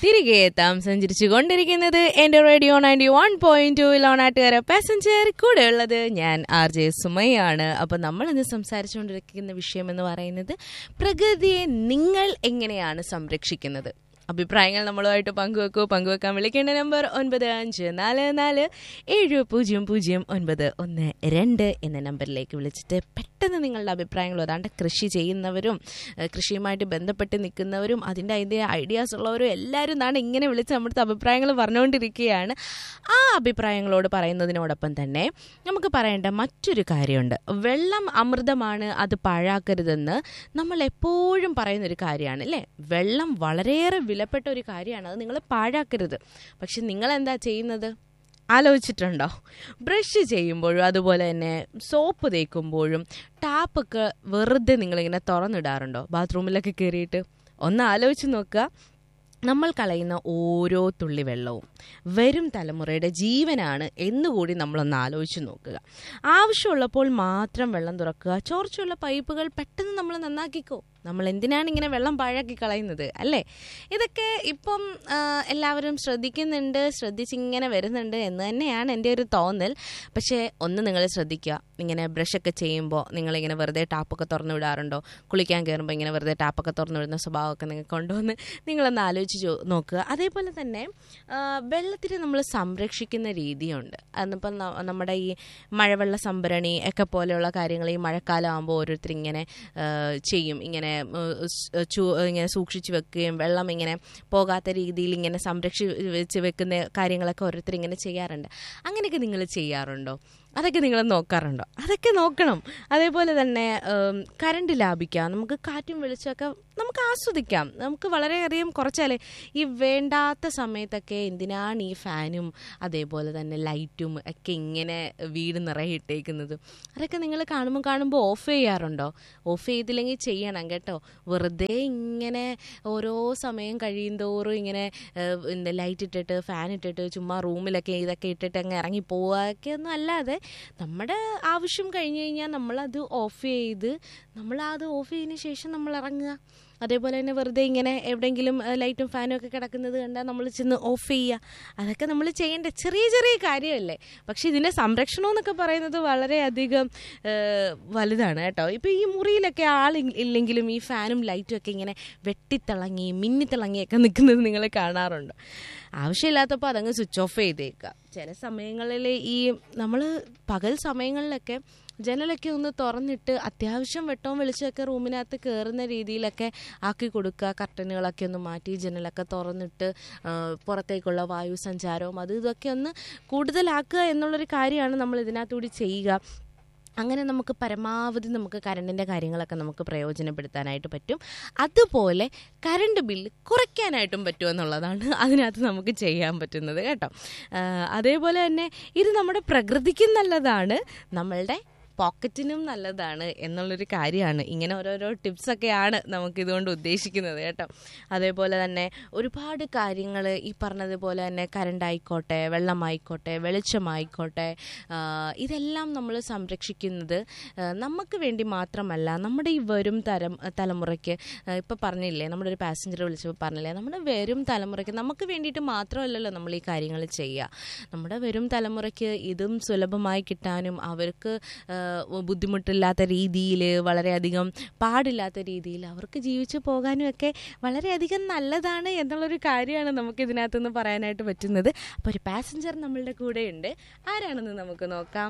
തിരികെ എത്താം സഞ്ചരിച്ചു കൊണ്ടിരിക്കുന്നത് എന്റെ radio ninety one point two ലോണാട്ടുകാര പാസഞ്ചർ കൂടെ ഉള്ളത് ഞാൻ ആർ ജെ സുമയാണ് അപ്പൊ നമ്മൾ ഇന്ന് സംസാരിച്ചുകൊണ്ടിരിക്കുന്ന വിഷയം എന്ന് പറയുന്നത് പ്രകൃതിയെ നിങ്ങൾ എങ്ങനെയാണ് സംരക്ഷിക്കുന്നത് അഭിപ്രായങ്ങൾ നമ്മളുമായിട്ട് പങ്കുവെക്കൂ പങ്കുവെക്കാൻ വിളിക്കേണ്ട നമ്പർ ഒൻപത് അഞ്ച് നാല് നാല് ഏഴ് പൂജ്യം പൂജ്യം ഒൻപത് ഒന്ന് രണ്ട് എന്ന നമ്പറിലേക്ക് വിളിച്ചിട്ട് പെട്ടെന്ന് നിങ്ങളുടെ അഭിപ്രായങ്ങൾ അതാണ്ട് കൃഷി ചെയ്യുന്നവരും ഏഹ് കൃഷിയുമായിട്ട് ബന്ധപ്പെട്ട് നിൽക്കുന്നവരും അതിൻ്റെ അതിൻ്റെ ഐഡിയാസ് ഉള്ളവരും എല്ലാവരും നാണ് ഇങ്ങനെ വിളിച്ച് നമ്മുടെ അഭിപ്രായങ്ങൾ പറഞ്ഞുകൊണ്ടിരിക്കുകയാണ് ആ അഭിപ്രായങ്ങളോട് പറയുന്നതിനോടൊപ്പം തന്നെ നമുക്ക് പറയേണ്ട മറ്റൊരു കാര്യമുണ്ട് വെള്ളം അമൃതമാണ് അത് പാഴാക്കരുതെന്ന് നമ്മൾ എപ്പോഴും പറയുന്നൊരു കാര്യമാണ് അല്ലേ വെള്ളം വളരെയേറെ വിലപ്പെട്ട ഒരു കാര്യമാണ് അത് നിങ്ങൾ പാഴാക്കരുത് പക്ഷെ നിങ്ങൾ എന്താ ചെയ്യുന്നത് ആലോചിച്ചിട്ടുണ്ടോ ബ്രഷ് ചെയ്യുമ്പോഴും അതുപോലെ തന്നെ സോപ്പ് തേക്കുമ്പോഴും ടാപ്പൊക്കെ വെറുതെ നിങ്ങളിങ്ങനെ തുറന്നിടാറുണ്ടോ ബാത്റൂമിലൊക്കെ കയറിയിട്ട് ഒന്ന് ആലോചിച്ച് നോക്കുക നമ്മൾ കളയുന്ന ഓരോ തുള്ളി വെള്ളവും വരും തലമുറയുടെ ജീവനാണ് എന്നുകൂടി നമ്മളൊന്ന് ആലോചിച്ച് നോക്കുക ആവശ്യമുള്ളപ്പോൾ മാത്രം വെള്ളം തുറക്കുക ചോർച്ചയുള്ള പൈപ്പുകൾ പെട്ടെന്ന് നമ്മൾ നന്നാക്കിക്കോ നമ്മൾ എന്തിനാണ് ഇങ്ങനെ വെള്ളം പാഴാക്കി കളയുന്നത് അല്ലേ ഇതൊക്കെ ഇപ്പം ആ, എല്ലാവരും ശ്രദ്ധിക്കുന്നുണ്ട് ശ്രദ്ധിച്ചിങ്ങനെ വരുന്നുണ്ട് എന്ന് തന്നെയാണ് എൻ്റെ ഒരു തോന്നൽ പക്ഷേ ഒന്ന് നിങ്ങൾ ശ്രദ്ധിക്കുക ഇങ്ങനെ ബ്രഷൊക്കെ ചെയ്യുമ്പോൾ നിങ്ങളിങ്ങനെ വെറുതെ ടാപ്പൊക്കെ തുറന്നു വിടാറുണ്ടോ കുളിക്കാൻ കയറുമ്പോൾ ഇങ്ങനെ വെറുതെ ടാപ്പൊക്കെ തുറന്നു വിടുന്ന സ്വഭാവമൊക്കെ നിങ്ങൾ കൊണ്ടുവന്ന് നിങ്ങളൊന്ന് ആലോചിച്ച് ചോ- നോക്കുക അതേപോലെ തന്നെ ആ, വെള്ളത്തിനെ നമ്മൾ സംരക്ഷിക്കുന്ന രീതിയുണ്ട് അതിപ്പം ന- നമ്മുടെ ഈ മഴവെള്ള സംഭരണി ഒക്കെ പോലെയുള്ള കാര്യങ്ങൾ ഈ മഴക്കാലം ആകുമ്പോൾ ഓരോരുത്തർ ഇങ്ങനെ ആ, ചെയ്യും ഇങ്ങനെ ഉം, സ്- ചൂ ഇങ്ങനെ സൂക്ഷിച്ച് വെക്കുകയും വെള്ളം ഇങ്ങനെ പോകാത്ത രീതിയിൽ ഇങ്ങനെ സംരക്ഷിച്ച് വെക്കുന്ന കാര്യങ്ങളൊക്കെ ഓരോരുത്തർ ഇങ്ങനെ ചെയ്യാറുണ്ട് അങ്ങനെയൊക്കെ നിങ്ങൾ ചെയ്യാറുണ്ടോ അതൊക്കെ നിങ്ങൾ നോക്കാറുണ്ടോ അതൊക്കെ നോക്കണം അതേപോലെ തന്നെ ഉം, കറണ്ട് ലാഭിക്കാം നമുക്ക് കാറ്റും വെളിച്ചമൊക്കെ നമുക്ക് ആസ്വദിക്കാം നമുക്ക് വളരെയധികം കുറച്ചാലേ ഈ വേണ്ടാത്ത സമയത്തൊക്കെ എന്തിനാണ് ഈ ഫാനും അതേപോലെ തന്നെ ലൈറ്റും ഒക്കെ ഇങ്ങനെ വീട് നിറയെ ഇട്ടേക്കുന്നത് അതൊക്കെ നിങ്ങൾ കാണുമ്പോൾ കാണുമ്പോൾ ഓഫ് ചെയ്യാറുണ്ടോ ഓഫ് ചെയ്തില്ലെങ്കിൽ ചെയ്യണം കേട്ടോ വെറുതെ ഇങ്ങനെ ഓരോ സമയം കഴിയും തോറും ഇങ്ങനെ ഏഹ്, എന്താ ലൈറ്റ് ഇട്ടിട്ട് ഫാൻ ഇട്ടിട്ട് ചുമ്മാ റൂമിലൊക്കെ ഇതൊക്കെ ഇട്ടിട്ട് അങ്ങ് ഇറങ്ങി പോവുകയൊക്കെ ഒന്നും അല്ലാതെ നമ്മുടെ ആവശ്യം കഴിഞ്ഞ് കഴിഞ്ഞാൽ നമ്മളത് ഓഫ് ചെയ്ത് നമ്മൾ അത് ഓഫ് ചെയ്തതിന് ശേഷം നമ്മൾ ഇറങ്ങുക അതേപോലെ തന്നെ വെറുതെ ഇങ്ങനെ എവിടെയെങ്കിലും ഏഹ്, ലൈറ്റും ഫാനും ഒക്കെ കിടക്കുന്നത് കണ്ടാൽ നമ്മൾ ചെന്ന് ഓഫ് ചെയ്യുക അതൊക്കെ നമ്മൾ ചെയ്യേണ്ട ചെറിയ ചെറിയ കാര്യമല്ലേ പക്ഷേ ഇതിൻ്റെ സംരക്ഷണം എന്നൊക്കെ പറയുന്നത് വളരെയധികം ഏഹ്, വലുതാണ് കേട്ടോ ഇപ്പോൾ ഈ മുറിയിലൊക്കെ ആൾ ഇല്ലെങ്കിലും ഈ ഫാനും ലൈറ്റും ഒക്കെ ഇങ്ങനെ വെട്ടിത്തിളങ്ങി മിന്നിത്തിളങ്ങിയൊക്കെ നിൽക്കുന്നത് നിങ്ങൾ കാണാറുണ്ട് ആവശ്യമില്ലാത്തപ്പോൾ അതങ്ങ് സ്വിച്ച് ഓഫ് ചെയ്തേക്കുക ചില സമയങ്ങളിൽ ഈ നമ്മൾ പകൽ സമയങ്ങളിലൊക്കെ ജനലൊക്കെ ഒന്ന് തുറന്നിട്ട് അത്യാവശ്യം വെട്ടവും വെളിച്ചമൊക്കെ റൂമിനകത്ത് കയറുന്ന രീതിയിലൊക്കെ ആക്കി കൊടുക്കുക കർട്ടനുകളൊക്കെ ഒന്ന് മാറ്റി ജനലൊക്കെ തുറന്നിട്ട് ആ, പുറത്തേക്കുള്ള വായു സഞ്ചാരവും അത് ഇതൊക്കെ ഒന്ന് കൂടുതലാക്കുക എന്നുള്ളൊരു കാര്യമാണ് നമ്മൾ ഇതിനകത്തുകൂടി ചെയ്യുക അങ്ങനെ നമുക്ക് പരമാവധി നമുക്ക് കറണ്ടിൻ്റെ കാര്യങ്ങളൊക്കെ നമുക്ക് പ്രയോജനപ്പെടുത്താനായിട്ട് പറ്റും അതുപോലെ കറണ്ട് ബില്ല് കുറയ്ക്കാനായിട്ടും പറ്റും എന്നുള്ളതാണ് അതിനകത്ത് നമുക്ക് ചെയ്യാൻ പറ്റുന്നത് കേട്ടോ ആ, അതേപോലെ തന്നെ ഇത് നമ്മുടെ പ്രകൃതിക്കും നല്ലതാണ് നമ്മളുടെ പോക്കറ്റിനും നല്ലതാണ് എന്നുള്ളൊരു കാര്യമാണ് ഇങ്ങനെ ഓരോരോ ടിപ്സൊക്കെയാണ് നമുക്കിതുകൊണ്ട് ഉദ്ദേശിക്കുന്നത് കേട്ടോ അതേപോലെ തന്നെ ഒരുപാട് കാര്യങ്ങൾ ഈ പറഞ്ഞതുപോലെ തന്നെ കറണ്ട് ആയിക്കോട്ടെ വെള്ളമായിക്കോട്ടെ വെളിച്ചമായിക്കോട്ടെ ആ, ഇതെല്ലാം നമ്മൾ സംരക്ഷിക്കുന്നത് ആ, നമുക്ക് വേണ്ടി മാത്രമല്ല നമ്മുടെ ഈ വരും തരം തലമുറയ്ക്ക് ഇപ്പോൾ പറഞ്ഞില്ലേ നമ്മുടെ ഒരു പാസഞ്ചർ വിളിച്ചപ്പോൾ പറഞ്ഞില്ലേ നമ്മുടെ വരും തലമുറയ്ക്ക് നമുക്ക് വേണ്ടിയിട്ട് മാത്രമല്ലല്ലോ നമ്മൾ ഈ കാര്യങ്ങൾ ചെയ്യുക നമ്മുടെ വരും തലമുറയ്ക്ക് ഇതും സുലഭമായി കിട്ടാനും അവർക്ക് ആ, ബുദ്ധിമുട്ടില്ലാത്ത രീതിയിൽ വളരെയധികം പാടില്ലാത്ത രീതിയിൽ അവർക്ക് ജീവിച്ചു പോകാനും ഒക്കെ വളരെയധികം നല്ലതാണ് എന്നുള്ളൊരു കാര്യമാണ് നമുക്ക് ഇതിനകത്തുനിന്ന് പറയാനായിട്ട് പറ്റുന്നത് അപ്പോൾ ഒരു പാസഞ്ചർ നമ്മളുടെ കൂടെയുണ്ട് ആരാണെന്ന് നമുക്ക് നോക്കാം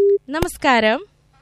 നമസ്കാരം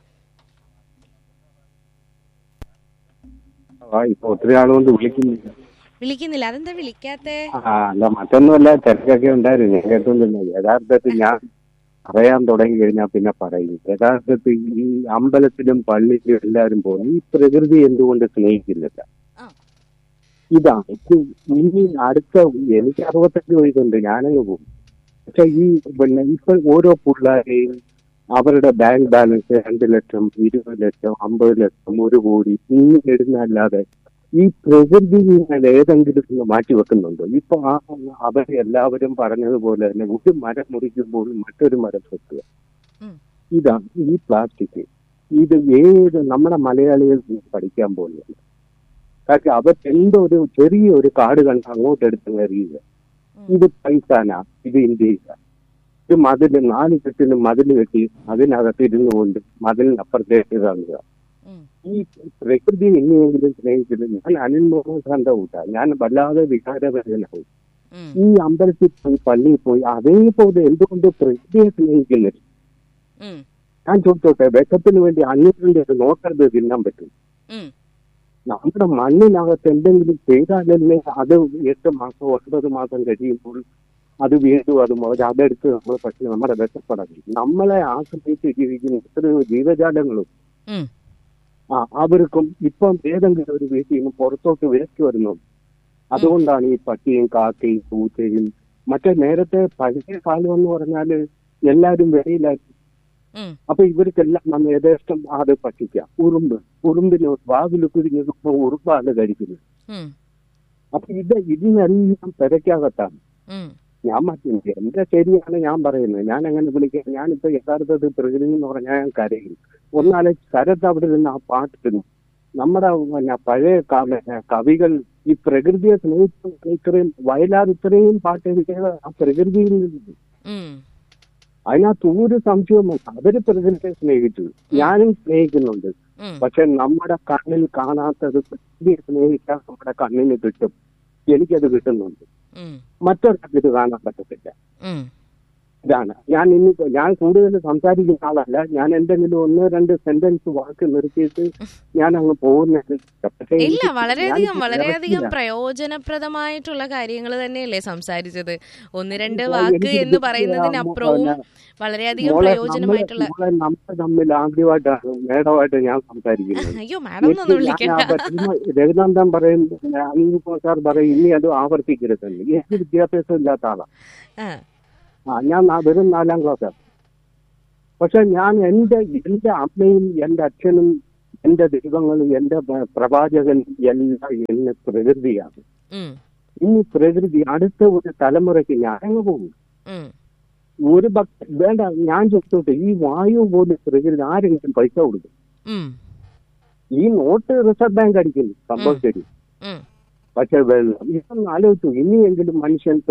ആ ഇപ്പൊ ഒത്തിരി ആളുകൊണ്ട് വിളിക്കുന്നില്ല വിളിക്കുന്നില്ല അതെന്താ വിളിക്കാത്തേ ആ അല്ല മറ്റൊന്നുമല്ല തിരക്കൊക്കെ ഉണ്ടായിരുന്നു ഞാൻ കേട്ടൊന്നുമില്ല യഥാർത്ഥത്തിൽ ഞാൻ പറയാൻ തുടങ്ങി കഴിഞ്ഞാൽ പിന്നെ പറയും യഥാർത്ഥത്തിൽ ഈ അമ്പലത്തിലും പള്ളിയിലും എല്ലാവരും പോകുന്നു ഈ പ്രകൃതി എന്തുകൊണ്ട് സ്നേഹിക്കുന്നില്ല ആ. ഇതാണ് ഇത് ഇനി അടുത്ത എനിക്ക് അറുപത്തെട്ട് വയസ്സുണ്ട് ഞാനങ്ങ് പോകും പക്ഷെ ഈ പിന്നെ ഇപ്പൊ ഓരോ പിള്ളേരെയും അവരുടെ ബാങ്ക് ബാലൻസ് രണ്ട് ലക്ഷം ഇരുപത് ലക്ഷം അമ്പത് ലക്ഷം ഒരു കോടി ഇങ്ങനെ ഇടുന്നല്ലാതെ ഈ പ്രകൃതി നിങ്ങൾ ഏതെങ്കിലും ഒന്ന് മാറ്റി വെക്കുന്നുണ്ടോ ഇപ്പൊ ആ അവരെ എല്ലാവരും പറഞ്ഞതുപോലെ തന്നെ ഒരു മരം മുറിക്കുമ്പോൾ മറ്റൊരു മരം വെക്കുക ഉം. ഇതാണ് ഈ പ്ലാസ്റ്റിക് ഇത് ഏത് നമ്മുടെ മലയാളികൾ പഠിക്കാൻ പോകുന്നത് കാരണം അവർ എന്തോ ഒരു ചെറിയ ഒരു കാട് കണ്ട് അങ്ങോട്ട് എടുത്ത് എറിയുക ഇത് പൈസാന ഇത് ഇന്ത്യയില ഇത് മതില് നാല് കെട്ടിന് മതില് കെട്ടി അതിനകത്ത് ഇരുന്നു കൊണ്ട് മതിലിനപ്പുറത്തേക്ക് കാണുക ഉം. ഈ പ്രകൃതി ഇനിയെങ്കിലും സ്നേഹിച്ചത് ഞാൻ അനിൽ മോഹൻ ഖാന്റെ കൂട്ടാ ഞാൻ വല്ലാതെ വികാരപരനാവും ഉം. ഈ അമ്പലത്തിൽ പോയി പള്ളിയിൽ പോയി അതേപോലെ എന്തുകൊണ്ട് പ്രകൃതിയെ സ്നേഹിക്കുന്നില്ല ഉം. ഞാൻ ചോദിച്ചോട്ടെ വെക്കത്തിന് വേണ്ടി അഞ്ഞൂറിന്റെ ഒരു നോട്ടത് തിന്നാൻ പറ്റും ഉം. നമ്മുടെ മണ്ണിനകത്ത് എന്തെങ്കിലും ചെയ്താലല്ലേ അത് എട്ട് മാസം ഒൻപത് മാസം കഴിയുമ്പോൾ അത് വീണ്ടും അത് മുതൽ അതെടുത്ത് നമ്മൾ പക്ഷേ നമ്മുടെ വിശപ്പടങ്ങി നമ്മളെ ആശ്രയിച്ച് ജീവിക്കുന്ന എത്രയോ ജീവജാലങ്ങളും ഉം. ആ അവർക്കും ഇപ്പം ഏതെങ്കിലും ഒരു വീട്ടിൽ നിന്ന് പുറത്തോട്ട് വേസ്റ്റ് വരുന്നു അതുകൊണ്ടാണ് ഈ പട്ടിയും കാക്കയും പൂച്ചയും മറ്റേ നേരത്തെ പഴയ കാലം എന്ന് പറഞ്ഞാല് എല്ലാരും വെളിയിലാക്കി ഉം. അപ്പൊ ഇവർക്കെല്ലാം നമ്മൾ യഥേഷ്ടം അത് ഭക്ഷിക്കാം ഉറുമ്പ് ഉറുമ്പിന് വാതിൽ കുരിഞ്ഞത് ഉറുമ്പാണ് കഴിക്കുന്നത് ഉം. അപ്പൊ ഇത് ഇതിനെല്ലാം പെരയ്ക്കകത്താണ് ഉം. ഞാൻ മറ്റു എന്റെ ശരിയാണ് ഞാൻ പറയുന്നത് ഞാൻ അങ്ങനെ വിളിക്കാം ഞാനിപ്പോ യഥാർത്ഥത്തിൽ പ്രകൃതി എന്ന് പറഞ്ഞാൽ ഞാൻ കരയും ഒന്നാലെ ശരത് അവിടെ നിന്ന് ആ പാട്ടിരുന്നു നമ്മുടെ പിന്നെ പഴയ ക- പിന്നെ കവികൾ ഈ പ്രകൃതിയെ സ്നേഹിച്ച ഇത്രയും വയലാർ ഇത്രയും പാട്ട് എഴുതിയത് ആ പ്രകൃതിയിൽ നിന്ന് ഉം. അതിനകത്ത് ഒരു സംശയവും വേണ്ട. അവര് പ്രകൃതിയെ സ്നേഹിച്ചു ഞാനും സ്നേഹിക്കുന്നുണ്ട് ഉം. പക്ഷെ നമ്മുടെ കണ്ണിൽ കാണാത്തത് പ്രകൃതിയെ സ്നേഹിച്ചാൽ നമ്മുടെ കണ്ണിന് കിട്ടും എനിക്കത് കിട്ടുന്നുണ്ട് ഉം. മറ്റൊരാൾക്ക് ഇത് കാണാൻ പറ്റത്തില്ല ഉം. ഇതാണ് ഞാൻ ഇനി ഞാൻ കൂടുതൽ സംസാരിക്കുന്ന ആളല്ല ഞാൻ എന്തെങ്കിലും ഒന്ന് രണ്ട് സെന്റൻസ് വാക്ക് നിർത്തിയിട്ട് ഞാൻ അങ്ങ് പോകുന്നത് പക്ഷേ ഇല്ല എനിക്ക് വളരെയധികം ഞാൻ വളരെയധികം ഇറക്കില്ല. പ്രയോജനപ്രദമായിട്ടുള്ള കാര്യങ്ങൾ തന്നെയല്ലേ സംസാരിച്ചത് ഒന്ന് രണ്ട് മോളെ, വാക്ക് എനിക്ക് എന്ന് ഇത് പറയുന്നതിനപ്പുറവും പിന്നെ വളരെയധികം മോളെ പ്രയോജനമായിട്ടുള്ള നമ്മളെ നമ്മൾ തമ്മിൽ ആദ്യമായിട്ടാണ് മേഡമായിട്ട് ഞാൻ സംസാരിക്കുന്നത് അയ്യോ മാഡം എന്നൊന്നും എനിക്ക് ഞാൻ വിളിക്കണ്ട ആ പറ്റുന്ന രഘുനന്ദൻ പറയും പിന്നെ അനിൽ സാർ പറയും ഇനി അത് ആവർത്തിക്കരുതെന്ന് എനിക്ക് വിദ്യാഭ്യാസം ഇല്ലാത്ത ആളാണ് ആ. ആ ഞാൻ നാ- വെറും നാലാം ക്ലാസ്സാണ് പക്ഷെ ഞാൻ എന്റെ എന്റെ അമ്മയും എന്റെ അച്ഛനും എന്റെ ദൈവങ്ങളും എന്റെ പ്ര- പ്രവാചകൻ എല്ലാം എന്നെ പ്രകൃതിയാണ് ഉം. ഈ പ്രകൃതി അടുത്ത ഒരു തലമുറയ്ക്ക് ഞാൻ അങ്ങ് പോകും ഉം. ഒരു ഭക്ത വേണ്ട ഞാൻ ചോദിച്ചോട്ടെ ഈ വായു പോലും പ്രകൃതി ആരെങ്കിലും പൈസ കൊടുക്കും ഉം. ഈ നോട്ട് റിസർവ് ബാങ്ക് അടിക്കുന്നു സംഭവം ശരി ഉം. പക്ഷെ വെള്ളം ഇതൊന്നും ആലോചിച്ചു ഇനിയെങ്കിലും മനുഷ്യൻ